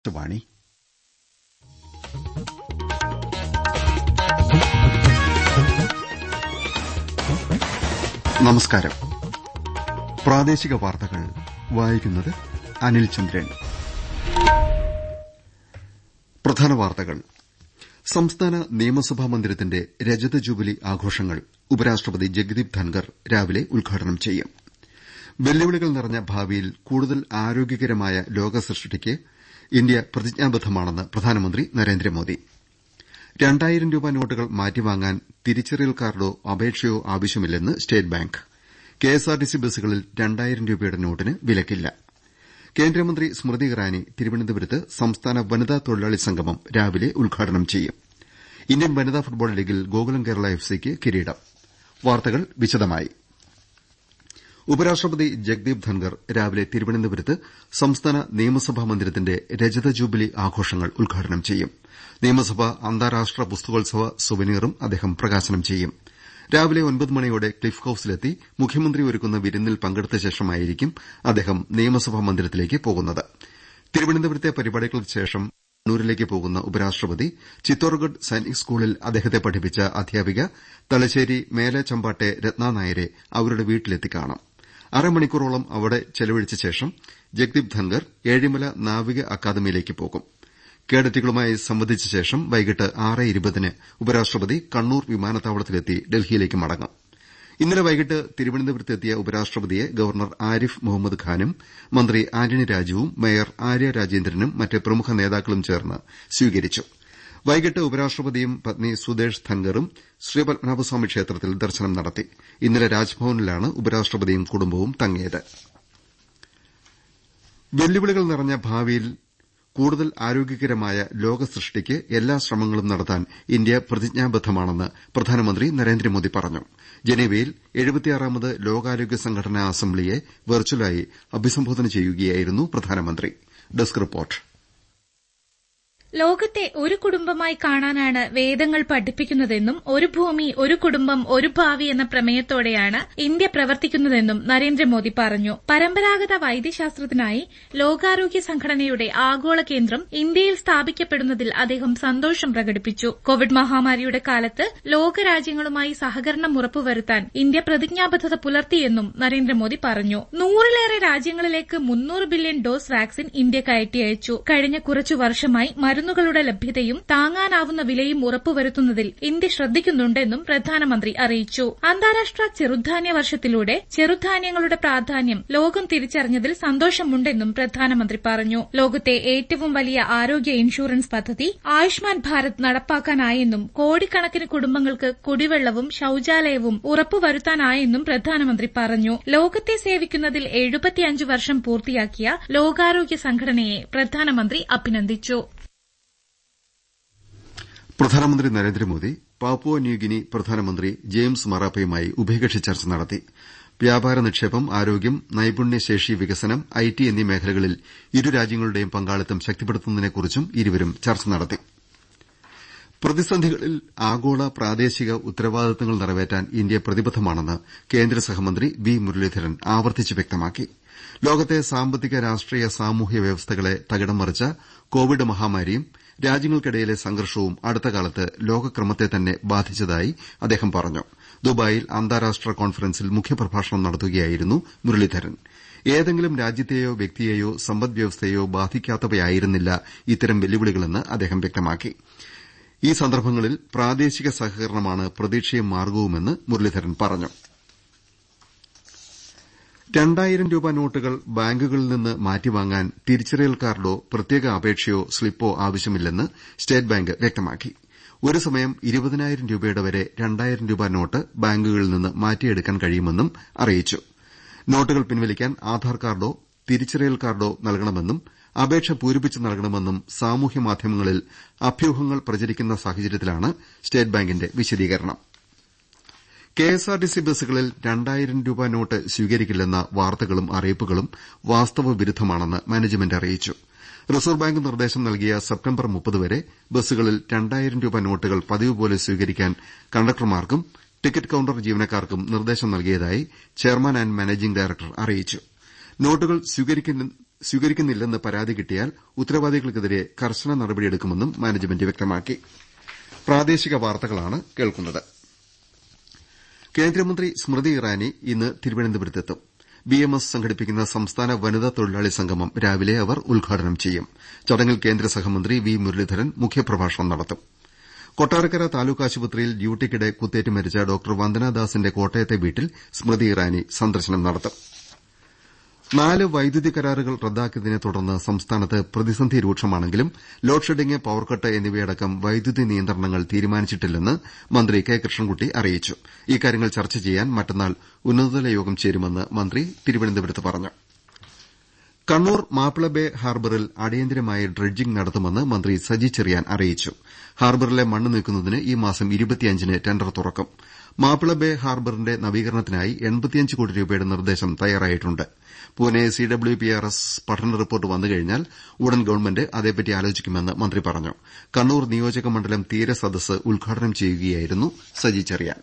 ആകാശവാണി നമസ്കാരം പ്രാദേശിക വാർത്തകൾ വായിക്കുന്നത് അനിൽ ചന്ദ്രൻ പ്രധാന വാർത്തകൾ സംസ്ഥാന നിയമസഭാ മന്ദിരത്തിന്റെ രജത ജൂബിലി ആഘോഷങ്ങൾ ഉപരാഷ്ട്രപതി ജഗദീപ് ധൻകർ രാവിലെ ഉദ്ഘാടനം ചെയ്യും വെല്ലുവിളികൾ നിറഞ്ഞ ഭാവിയിൽ കൂടുതൽ ആരോഗ്യകരമായ ലോക സൃഷ്ടിക്ക് ഇന്ത്യ പ്രതിജ്ഞാബദ്ധമാണെന്ന് പ്രധാനമന്ത്രി നരേന്ദ്രമോദി രണ്ടായിരം രൂപ നോട്ടുകൾ മാറ്റിവാങ്ങാൻ തിരിച്ചറിയൽ കാർഡോ അപേക്ഷയോ ആവശ്യമില്ലെന്ന് സ്റ്റേറ്റ് ബാങ്ക് കെഎസ്ആർടിസി ബസ്സുകളിൽ രണ്ടായിരം രൂപയുടെ നോട്ടിന് വിലക്കില്ല കേന്ദ്രമന്ത്രി സ്മൃതി ഇറാനി തിരുവനന്തപുരത്ത് സംസ്ഥാന വനിതാ തൊഴിലാളി സംഗമം രാവിലെ ഉദ്ഘാടനം ചെയ്യും ഇന്ത്യൻ വനിതാ ഫുട്ബോൾ ലീഗിൽ ഗോകുലം കേരള എഫ്സിക്ക് കിരീടം വാർത്തകൾ വിശദമായി ഉപരാഷ്ട്രപതി ജഗ്ദീപ് ധൻകർ രാവിലെ തിരുവനന്തപുരത്ത് സംസ്ഥാന നിയമസഭാ മന്ദിരത്തിന്റെ രജത ജൂബിലി ആഘോഷങ്ങൾ ഉദ്ഘാടനം ചെയ്യും നിയമസഭാ അന്താരാഷ്ട്ര പുസ്തകോത്സവ സുവനീറും അദ്ദേഹം പ്രകാശനം ചെയ്യും രാവിലെ ഒൻപത് മണിയോടെ ക്ലിഫ് ഹൌസിലെത്തി മുഖ്യമന്ത്രി ഒരുക്കുന്ന വിരുന്നിൽ പങ്കെടുത്ത ശേഷമായിരിക്കും അദ്ദേഹം നിയമസഭാ മന്ദിരത്തിലേക്ക് പോകുന്നത് തിരുവനന്തപുരത്തെ പരിപാടികൾക്ക് ശേഷം കണ്ണൂരിലേക്ക് പോകുന്ന ഉപരാഷ്ട്രപതി ചിത്തോർഗഡ് സൈനിക് സ്കൂളിൽ അദ്ദേഹത്തെ പഠിപ്പിച്ച അധ്യാപിക തലശ്ശേരി മേലെ രത്ന നായരെ അവരുടെ വീട്ടിലെത്തി കാണും അരമണിക്കൂറോളം അവിടെ ചെലവഴിച്ച ശേഷം ജഗ്ദീപ് ധൻകർ ഏഴിമല നാവിക അക്കാദമിയിലേക്ക് പോകും കേഡറ്റുകളുമായി സംവദിച്ച ശേഷം വൈകിട്ട് ആറ് ഇരുപതിന് ഉപരാഷ്ട്രപതി കണ്ണൂർ വിമാനത്താവളത്തിലെത്തി ഡൽഹിയിലേക്ക് മടങ്ങും ഇന്നലെ വൈകിട്ട് തിരുവനന്തപുരത്തെത്തിയ ഉപരാഷ്ട്രപതിയെ ഗവർണർ ആരിഫ് മുഹമ്മദ് ഖാനും മന്ത്രി ആന്റണി രാജുവും മേയർ ആര്യ രാജേന്ദ്രനും മറ്റ് പ്രമുഖ നേതാക്കളും ചേർന്ന് സ്വീകരിച്ചു വൈകിട്ട് ഉപരാഷ്ട്രപതിയും പത്നി സുദേഷ് ധൻകറും ശ്രീപത്മനാഭസ്വാമി ക്ഷേത്രത്തിൽ ദർശനം നടത്തി ഇന്നലെ രാജ്ഭവനിലാണ് ഉപരാഷ്ട്രപതിയും കുടുംബവും തങ്ങിയത് വെല്ലുവിളികൾ നിറഞ്ഞ ഭാവിയിൽ കൂടുതൽ ആരോഗ്യകരമായ ലോക സൃഷ്ടിക്ക് എല്ലാ ശ്രമങ്ങളും നടത്താൻ ഇന്ത്യ പ്രതിജ്ഞാബദ്ധമാണെന്ന് പ്രധാനമന്ത്രി നരേന്ദ്രമോദി പറഞ്ഞു ജനീവയിൽ എഴുപത്തിയാറാമത് ലോകാരോഗ്യ സംഘടനാ അസംബ്ലിയെ വെർച്വലായി അഭിസംബോധന ചെയ്യുകയായിരുന്നു പ്രധാനമന്ത്രി ഡെസ്ക് റിപ്പോർട്ട് ലോകത്തെ ഒരു കുടുംബമായി കാണാനാണ് വേദങ്ങൾ പഠിപ്പിക്കുന്നതെന്നും ഒരു ഭൂമി ഒരു കുടുംബം ഒരു ഭാവി എന്ന പ്രമേയത്തോടെയാണ് ഇന്ത്യ പ്രവർത്തിക്കുന്നതെന്നും നരേന്ദ്രമോദി പറഞ്ഞു പരമ്പരാഗത വൈദ്യശാസ്ത്രത്തിനായി ലോകാരോഗ്യ സംഘടനയുടെ ആഗോള കേന്ദ്രം ഇന്ത്യയിൽ സ്ഥാപിക്കപ്പെടുന്നതിൽ അദ്ദേഹം സന്തോഷം പ്രകടിപ്പിച്ചു കോവിഡ് മഹാമാരിയുടെ കാലത്ത് ലോകരാജ്യങ്ങളുമായി സഹകരണം ഉറപ്പുവരുത്താൻ ഇന്ത്യ പ്രതിജ്ഞാബദ്ധത പുലർത്തിയെന്നും നരേന്ദ്രമോദി പറഞ്ഞു നൂറിലേറെ രാജ്യങ്ങളിലേക്ക് മുന്നൂറ് ബില്യൺ ഡോസ് വാക്സിൻ ഇന്ത്യ കയറ്റി അയച്ചു കഴിഞ്ഞ കുറച്ചു വർഷമായി മരുന്നുകളുടെ ലഭ്യതയും താങ്ങാനാവുന്ന വിലയും ഉറപ്പുവരുത്തുന്നതിൽ ഇന്ത്യ ശ്രദ്ധിക്കുന്നുണ്ടെന്നും പ്രധാനമന്ത്രി അറിയിച്ചു അന്താരാഷ്ട്ര ചെറുധാന്യ വർഷത്തിലൂടെ ചെറുധാന്യങ്ങളുടെ പ്രാധാന്യം ലോകം തിരിച്ചറിഞ്ഞതിൽ സന്തോഷമുണ്ടെന്നും പ്രധാനമന്ത്രി പറഞ്ഞു ലോകത്തെ ഏറ്റവും വലിയ ആരോഗ്യ ഇൻഷുറൻസ് പദ്ധതി ആയുഷ്മാൻ ഭാരത് നടപ്പാക്കാനായെന്നും കോടിക്കണക്കിന് കുടുംബങ്ങൾക്ക് കുടിവെള്ളവും ശൌചാലയവും ഉറപ്പുവരുത്താനായെന്നും പ്രധാനമന്ത്രി പറഞ്ഞു ലോകത്തെ സേവിക്കുന്നതിൽ എഴുപത്തിയഞ്ച് വർഷം പൂർത്തിയാക്കിയ ലോകാരോഗ്യ സംഘടനയെ പ്രധാനമന്ത്രി അഭിനന്ദിച്ചു പ്രധാനമന്ത്രി നരേന്ദ്രമോദി പാപ്പുവ ന്യൂഗിനി പ്രധാനമന്ത്രി ജെയിംസ് മറാപ്പയുമായി ഉഭയകക്ഷി ചർച്ച നടത്തി വ്യാപാര നിക്ഷേപം ആരോഗ്യം നൈപുണ്യ ശേഷി വികസനം ഐടി എന്നീ മേഖലകളിൽ ഇരു രാജ്യങ്ങളുടെയും പങ്കാളിത്തം ശക്തിപ്പെടുത്തുന്നതിനെക്കുറിച്ചും ഇരുവരും ചർച്ച നടത്തി പ്രതിസന്ധികളിൽ ആഗോള പ്രാദേശിക ഉത്തരവാദിത്തങ്ങൾ നിറവേറ്റാൻ ഇന്ത്യ പ്രതിബദ്ധമാണെന്ന് കേന്ദ്ര സഹമന്ത്രി വി മുരളീധരൻ ആവർത്തിച്ച് വ്യക്തമാക്കി ലോകത്തെ സാമ്പത്തിക രാഷ്ട്രീയ സാമൂഹ്യ വ്യവസ്ഥകളെ തകിടം മറിച്ച കോവിഡ് മഹാമാരിയും രാജ്യങ്ങൾക്കിടയിലെ സംഘർഷവും അടുത്തകാലത്ത് ലോകക്രമത്തെ തന്നെ ബാധിച്ചതായി അദ്ദേഹം പറഞ്ഞു ദുബായിൽ അന്താരാഷ്ട്ര കോൺഫറൻസിൽ മുഖ്യപ്രഭാഷണം നടത്തുകയായിരുന്നു മുരളീധരൻ ഏതെങ്കിലും രാജ്യത്തെയോ വ്യക്തിയെയോ സമ്പദ്വ്യവസ്ഥയെയോ ബാധിക്കാത്തവയായിരുന്നില്ല ഇത്തരം വെല്ലുവിളികളെന്ന് അദ്ദേഹം വ്യക്തമാക്കി ഈ സന്ദർഭങ്ങളിൽ പ്രാദേശിക സഹകരണമാണ് പ്രതീക്ഷയും മാർഗവുമെന്ന് മുരളീധരൻ പറഞ്ഞു രണ്ടായിരം രൂപ നോട്ടുകൾ ബാങ്കുകളിൽ നിന്ന് മാറ്റിവാങ്ങാൻ തിരിച്ചറിയൽ കാർഡോ പ്രത്യേക അപേക്ഷയോ സ്ലിപ്പോ ആവശ്യമില്ലെന്ന് സ്റ്റേറ്റ് ബാങ്ക് വ്യക്തമാക്കി ഒരു സമയം ഇരുപതിനായിരം രൂപയുടെ വരെ രണ്ടായിരം രൂപ നോട്ട് ബാങ്കുകളിൽ നിന്ന് മാറ്റിയെടുക്കാൻ കഴിയുമെന്നും അറിയിച്ചു നോട്ടുകൾ പിൻവലിക്കാൻ ആധാർ കാർഡോ തിരിച്ചറിയൽ കാർഡോ നൽകണമെന്നും അപേക്ഷ പൂരിപ്പിച്ച് നൽകണമെന്നും സാമൂഹ്യ മാധ്യമങ്ങളിൽ അഭ്യൂഹങ്ങൾ പ്രചരിക്കുന്ന സാഹചര്യത്തിലാണ് സ്റ്റേറ്റ് ബാങ്കിന്റെ വിശദീകരണം കെഎസ്ആർടിസി ബസ്സുകളിൽ രണ്ടായിരം രൂപ നോട്ട് സ്വീകരിക്കില്ലെന്ന വാർത്തകളും അറിയിപ്പുകളും വാസ്തവ വിരുദ്ധമാണെന്ന് മാനേജ്മെന്റ് അറിയിച്ചു റിസർവ് ബാങ്ക് നിർദ്ദേശം നൽകിയ സെപ്റ്റംബർ മുപ്പത് വരെ ബസ്സുകളിൽ രണ്ടായിരം രൂപ നോട്ടുകൾ പതിവുപോലെ സ്വീകരിക്കാൻ കണ്ടക്ടർമാർക്കും ടിക്കറ്റ് കൌണ്ടർ ജീവനക്കാർക്കും നിർദ്ദേശം നൽകിയതായി ചെയർമാൻ ആന്റ് മാനേജിംഗ് ഡയറക്ടർ അറിയിച്ചു നോട്ടുകൾ സ്വീകരിക്കുന്നില്ലെന്ന് പരാതി കിട്ടിയാൽ ഉത്തരവാദികൾക്കെതിരെ കർശന നടപടിയെടുക്കുമെന്നും മാനേജ്മെന്റ് വ്യക്തമാക്കി കേന്ദ്രമന്ത്രി സ്മൃതി ഇറാനി ഇന്ന് തിരുവനന്തപുരത്തെത്തും ബിഎംഎസ് സംഘടിപ്പിക്കുന്ന സംസ്ഥാന വനിതാ തൊഴിലാളി സംഗമം രാവിലെ അവർ ഉദ്ഘാടനം ചെയ്യും ചടങ്ങിൽ കേന്ദ്ര സഹമന്ത്രി വി മുരളീധരൻ മുഖ്യപ്രഭാഷണം നടത്തും കൊട്ടാരക്കര താലൂക്ക് ആശുപത്രിയിൽ ഡ്യൂട്ടിക്കിടെ കുത്തേറ്റ് മരിച്ച ഡോക്ടർ വന്ദനാദാസിന്റെ കോട്ടയത്തെ വീട്ടിൽ സ്മൃതി ഇറാനി സന്ദർശനം നടത്തും നാല് വൈദ്യുതി കരാറുകൾ റദ്ദാക്കിയതിനെ തുടർന്ന് സംസ്ഥാനത്ത് പ്രതിസന്ധി രൂക്ഷമാണെങ്കിലും ലോഡ് ഷെഡിംഗ് പവർ കട്ട് എന്നിവയടക്കം വൈദ്യുതി നിയന്ത്രണങ്ങൾ തീരുമാനിച്ചിട്ടില്ലെന്ന് മന്ത്രി കെ കൃഷ്ണൻകുട്ടി അറിയിച്ചു ഇക്കാര്യങ്ങൾ ചർച്ച ചെയ്യാൻ മറ്റന്നാൾ ഉന്നതതല യോഗം ചേരുമെന്ന് മന്ത്രി തിരുവനന്തപുരത്ത് പറഞ്ഞു കണ്ണൂർ മാപ്പിള ബേ ഹാർബറിൽ അടിയന്തരമായി ഡ്രഡ്ജിംഗ് നടത്തുമെന്ന് മന്ത്രി സജി ചെറിയാൻ അറിയിച്ചു ഹാർബറിലെ മണ്ണ് നീക്കുന്നതിന് ഈ മാസം ന് ടെൻഡർ തുറക്കും മാപ്പിള ബേ ഹാർബറിന്റെ നവീകരണത്തിനായി കോടി രൂപയുടെ നിർദ്ദേശം തയ്യാറായിട്ടുണ്ട് പൂനെ സിഡബ്ല്യുപിആർഎസ് പഠന റിപ്പോർട്ട് വന്നുകഴിഞ്ഞാൽ ഉടൻ ഗവൺമെന്റ് അതേപ്പറ്റി ആലോചിക്കുമെന്ന് മന്ത്രി പറഞ്ഞു കണ്ണൂർ നിയോജക മണ്ഡലം തീരസദസ്സ് ഉദ്ഘാടനം ചെയ്യുകയായിരുന്നു സജി ചെറിയാൻ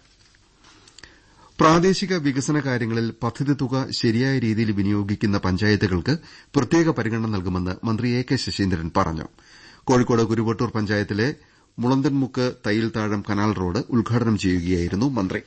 പ്രാദേശിക വികസന കാര്യങ്ങളിൽ പദ്ധതി തുക ശരിയായ രീതിയിൽ വിനിയോഗിക്കുന്ന പഞ്ചായത്തുകൾക്ക് പ്രത്യേക പരിഗണന നൽകുമെന്ന് മന്ത്രി എ കെ ശശീന്ദ്രൻ പറഞ്ഞു കോഴിക്കോട് കുരുവട്ടൂർ പഞ്ചായത്തിലെ മുളന്തൻമുക്ക് തയ്യിൽത്താഴം കനാൽ റോഡ് ഉദ്ഘാടനം ചെയ്യുകയായിരുന്നു മന്ത്രി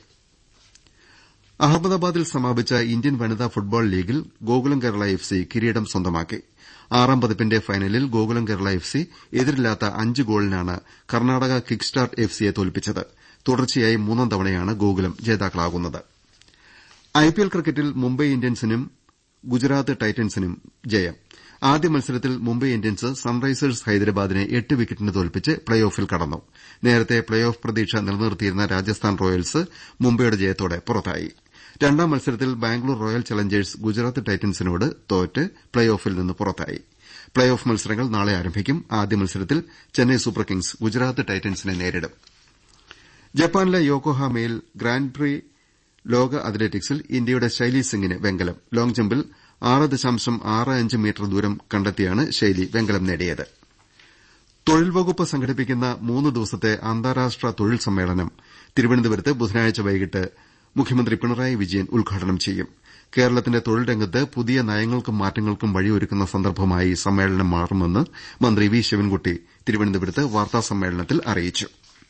അഹമ്മദാബാദിൽ സമാപിച്ച ഇന്ത്യൻ വനിതാ ഫുട്ബോൾ ലീഗിൽ ഗോകുലം കേരള എഫ് സി കിരീടം സ്വന്തമാക്കി ആറാം പതിപ്പിന്റെ ഫൈനലിൽ ഗോകുലം കേരള എഫ് സി എതിരില്ലാത്ത അഞ്ച് ഗോളിനാണ് കർണാടക കിക്ക് സ്റ്റാർട്ട് എഫ് സിയെ തോൽപ്പിച്ചത് തുടർച്ചയായി മൂന്നാം തവണയാണ് ഗോകുലം ജേതാക്കളാകുന്നത് ഐപിഎൽ ക്രിക്കറ്റിൽ മുംബൈ ഇന്ത്യൻസിനും ഗുജറാത്ത് ടൈറ്റൻസിനും ജയം ആദ്യ മത്സരത്തിൽ മുംബൈ ഇന്ത്യൻസ് സൺറൈസേഴ്സ് ഹൈദരാബാദിനെ എട്ട് വിക്കറ്റിന് തോൽപ്പിച്ച് പ്ലേ ഓഫിൽ കടന്നു നേരത്തെ പ്ലേ ഓഫ് പ്രതീക്ഷ നിലനിർത്തിയിരുന്ന രാജസ്ഥാൻ റോയൽസ് മുംബൈയുടെ ജയത്തോടെ പുറത്തായി രണ്ടാം മത്സരത്തിൽ ബാംഗ്ലൂർ റോയൽ ചലഞ്ചേഴ്സ് ഗുജറാത്ത് ടൈറ്റൻസിനോട് തോറ്റ് പ്ലേ ഓഫിൽ നിന്ന് പുറത്തായി പ്ലേ ഓഫ് മത്സരങ്ങൾ നാളെ ആരംഭിക്കും ആദ്യ മത്സരത്തിൽ ചെന്നൈ സൂപ്പർ കിങ്സ് ഗുജറാത്ത് ടൈറ്റൻസിനെ നേരിടും ജപ്പാനിലെ യോക്കോഹാമയിൽ ഗ്രാന്റ് പ്രി ലോക അത്ലറ്റിക്സിൽ ഇന്ത്യയുടെ ശൈലി സിംഗിന് വെങ്കലം ലോങ് ജമ്പിൽ ആറ് ദശാംശം ആറ് അഞ്ച് മീറ്റർ ദൂരം കണ്ടെത്തിയാണ് ശൈലി വെങ്കലം നേടിയത് തൊഴിൽ വകുപ്പ് സംഘടിപ്പിക്കുന്ന മൂന്ന് ദിവസത്തെ അന്താരാഷ്ട്ര തൊഴിൽ സമ്മേളനം തിരുവനന്തപുരത്ത് ബുധനാഴ്ച വൈകിട്ട് മുഖ്യമന്ത്രി പിണറായി വിജയൻ ഉദ്ഘാടനം ചെയ്യും കേരളത്തിന്റെ തൊഴിൽ രംഗത്ത് പുതിയ നയങ്ങൾക്കും മാറ്റങ്ങൾക്കും വഴിയൊരുക്കുന്ന സന്ദർഭമായി സമ്മേളനം മാറുമെന്ന് മന്ത്രി വി ശിവൻകുട്ടി തിരുവനന്തപുരത്ത് വാർത്താസമ്മേളനത്തിൽ അറിയിച്ചു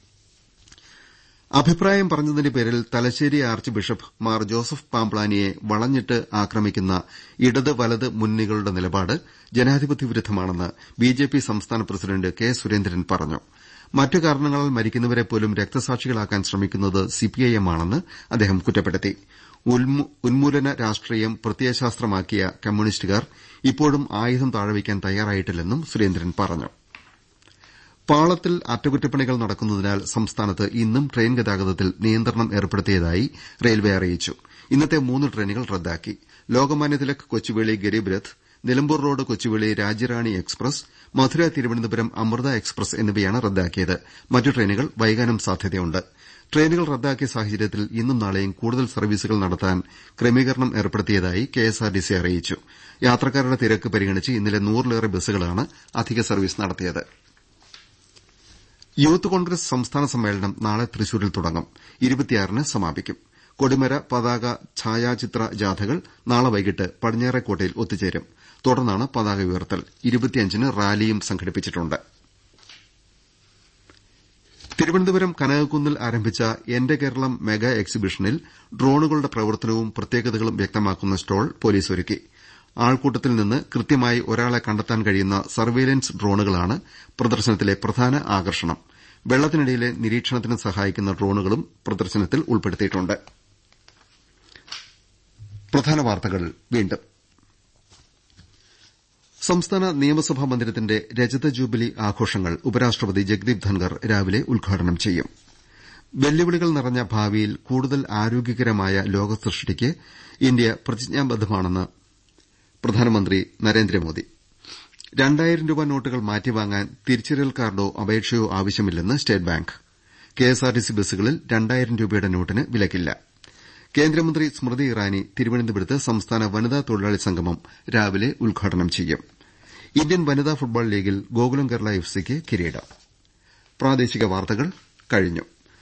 അഭിപ്രായം പറഞ്ഞതിന്റെ പേരിൽ Thalassery archbishop Mar Joseph പാംപ്ലാനിയെ വളഞ്ഞിട്ട് ആക്രമിക്കുന്ന ഇടത് വലത് മുന്നണികളുടെ നിലപാട് ജനാധിപത്യ വിരുദ്ധമാണെന്ന് ബിജെപി സംസ്ഥാന പ്രസിഡന്റ് കെ സുരേന്ദ്രൻ പറഞ്ഞു മറ്റു കാരണങ്ങളാൽ മരിക്കുന്നവരെപ്പോലും രക്തസാക്ഷികളാക്കാൻ ശ്രമിക്കുന്നത് സിപിഐഎം ആണെന്ന് അദ്ദേഹം കുറ്റപ്പെടുത്തി ഉന്മൂലന രാഷ്ട്രീയം പ്രത്യയശാസ്ത്രമാക്കിയ കമ്മ്യൂണിസ്റ്റുകാർ ഇപ്പോഴും ആയുധം താഴെവയ്ക്കാൻ തയ്യാറായിട്ടില്ലെന്നും സുരേന്ദ്രൻ പറഞ്ഞു പാളത്തിൽ അറ്റകുറ്റപ്പണികൾ നടക്കുന്നതിനാൽ സംസ്ഥാനത്ത് ഇന്നും ട്രെയിൻ ഗതാഗതത്തിൽ നിയന്ത്രണം ഏർപ്പെടുത്തിയതായി റെയിൽവേ അറിയിച്ചു ഇന്നത്തെ മൂന്ന് ട്രെയിനുകൾ റദ്ദാക്കി Lokmanya Tilak Kochuveli Garib Rath Nilambur Road Kochuveli Rajyarani Express Madurai Thiruvananthapuram Amrita Express എന്നിവയാണ് റദ്ദാക്കിയത് മറ്റു ട്രെയിനുകൾ വൈകാനും സാധ്യതയുണ്ട് ട്രെയിനുകൾ റദ്ദാക്കിയ സാഹചര്യത്തിൽ ഇന്നും നാളെയും കൂടുതൽ സർവീസുകൾ നടത്താൻ ക്രമീകരണം ഏർപ്പെടുത്തിയതായി കെഎസ്ആർടിസി അറിയിച്ചു യാത്രക്കാരുടെ തിരക്ക് പരിഗണിച്ച് ഇന്നലെ നൂറിലേറെ ബസ്സുകളാണ് അധിക സർവീസ് നടത്തിയത് യൂത്ത് കോൺഗ്രസ് സംസ്ഥാന സമ്മേളനം നാളെ തൃശൂരിൽ തുടങ്ങും ഇരുപത്തിയാറിന് സമാപിക്കും കൊടിമര പതാക ഛായാചിത്ര ജാഥകൾ നാളെ വൈകിട്ട് പടിഞ്ഞാറേക്കോട്ടയിൽ ഒത്തുചേരും തുടർന്നാണ് പതാക ഉയർത്തൽ ഇരുപത്തിയഞ്ചിന് റാലിയും സംഘടിപ്പിച്ചിട്ടുണ്ട് തിരുവനന്തപുരം കനകക്കുന്നിൽ ആരംഭിച്ച എന്റെ കേരളം മെഗാ എക്സിബിഷനിൽ ഡ്രോണുകളുടെ പ്രവർത്തനവും പ്രത്യേകതകളും വ്യക്തമാക്കുന്ന സ്റ്റാൾ പോലീസ് ഒരുക്കി ആൾക്കൂട്ടത്തിൽ നിന്ന് കൃത്യമായി ഒരാളെ കണ്ടെത്താൻ കഴിയുന്ന സർവെയിലൻസ് ഡ്രോണുകളാണ് പ്രദർശനത്തിലെ പ്രധാന ആകർഷണം വെള്ളത്തിനടിയിലെ നിരീക്ഷണത്തിന് സഹായിക്കുന്ന ഡ്രോണുകളും പ്രദർശനത്തിൽ ഉൾപ്പെടുത്തിയിട്ടുണ്ട് സംസ്ഥാന നിയമസഭാ മന്ദിരത്തിന്റെ രജത ജൂബിലി ആഘോഷങ്ങൾ ഉപരാഷ്ട്രപതി ജഗ്ദീപ് ധൻകർ രാവിലെ ഉദ്ഘാടനം ചെയ്യും വെല്ലുവിളികൾ നിറഞ്ഞ ഭാവിയിൽ കൂടുതൽ ആരോഗ്യകരമായ ലോക സൃഷ്ടിക്ക് ഇന്ത്യ പ്രതിജ്ഞാബദ്ധമാണെന്ന് പ്രധാനമന്ത്രി നരേന്ദ്രമോദി രണ്ടായിരം രൂപ നോട്ടുകൾ മാറ്റിവാങ്ങാൻ തിരിച്ചറിയൽ കാർഡോ അപേക്ഷയോ ആവശ്യമില്ലെന്ന് സ്റ്റേറ്റ് ബാങ്ക് കെഎസ്ആർടിസി ബസ്സുകളിൽ രണ്ടായിരം രൂപയുടെ നോട്ടിന് വിലക്കില്ല കേന്ദ്രമന്ത്രി സ്മൃതി ഇറാനി തിരുവനന്തപുരത്ത് സംസ്ഥാന വനിതാ തൊഴിലാളി സംഗമം രാവിലെ ഉദ്ഘാടനം ചെയ്യും ഇന്ത്യൻ വനിതാ ഫുട്ബോൾ ലീഗിൽ ഗോകുലം കേരള എഫ് സിക്ക് കിരീടം